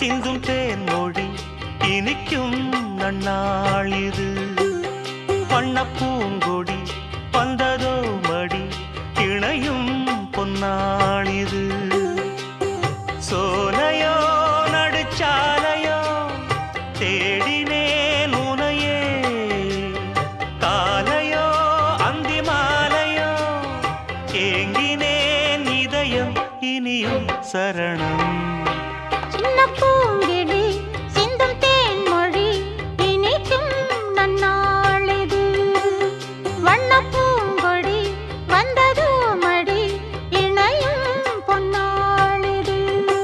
சிந்தும் தேன்மொழி இனிக்கும் நன்னாள் இது வண்ண பூங்கொடி வந்ததோ மடி இணையும் பொன்னாள் இது சோலையோ நடுச்சாலையோ தேடினேன் உனையே காலையோ அந்தி மாலையோ ஏங்கினேன் இதயம் இனியும் சரணம் சின்ன பூங்கிடி சிந்தும் தேன்மொழி இனிக்கும் நன்னாளிது வண்ண பூங்கொடி வந்ததோ மடி இணையும் பொன்னாளிது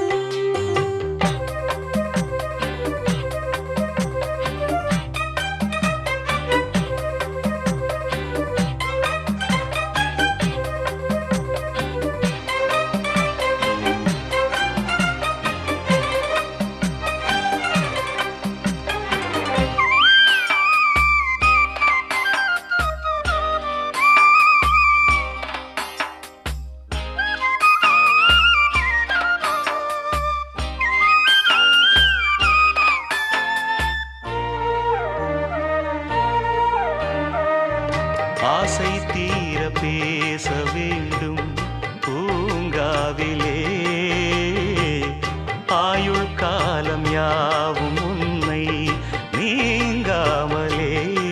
ஆசை தீர பேச வேண்டும் பூங்காவிலே ஆயுள் காலம் யாவும் உன்னை நீங்காமலே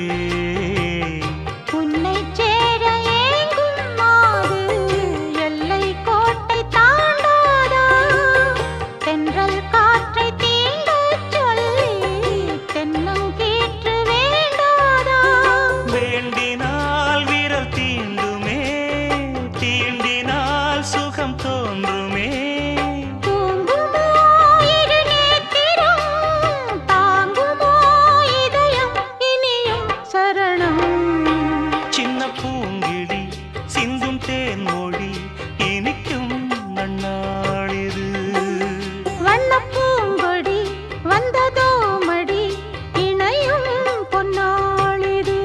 உன்னை சேர ஏங்கும் மாது எல்லை கோட்டை தாண்டாதா தென்றல் காற்றை தீண்டச் சொல்லி தென்னங்கீற்று வேண்டாதா வேண்டினால் விரல் தீண்டுமே தீண்டினால் சுகம் தோன்றுமே தூங்குமோ இரு நேத்திரம் தாங்குமோ இதயம் இனியும் சரணம் சின்ன பூங்கிடி சிந்தும் தேன்மொழி இனிக்கும் நன்னாளிது வண்ணப் பூங்கொடி வந்ததோ மடி இணையும் பொன்னாளிது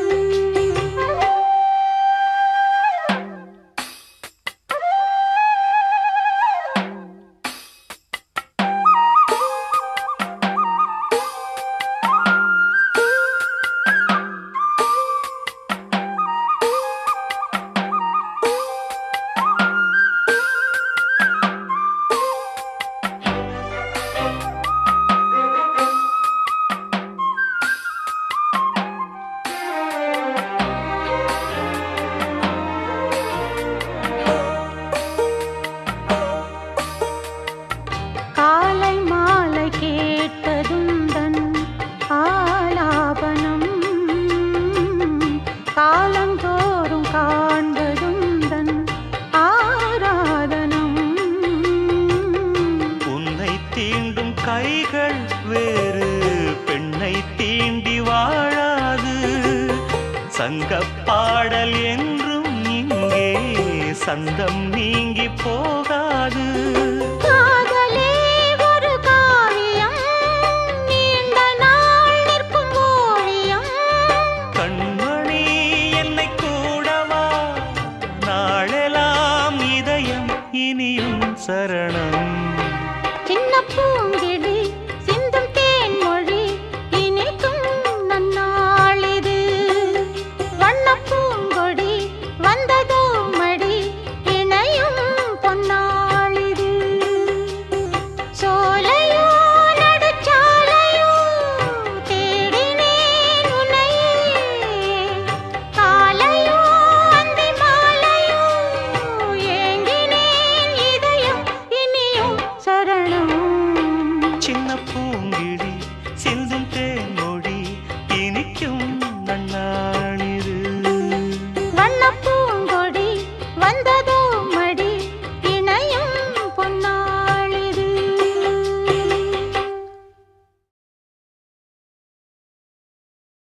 காலை மாலை கேட்டதுந்தன் ஆலாபனம் காலந்தோறும் காண்பதுந்தன் ஆராதனம் உன்னை தீண்டும் கைகள் வேறு பெண்ணை தீண்டி வாழாது சங்கப் பாடல் என்றும் இங்கே சந்தம் நீங்கி போகாது ஆ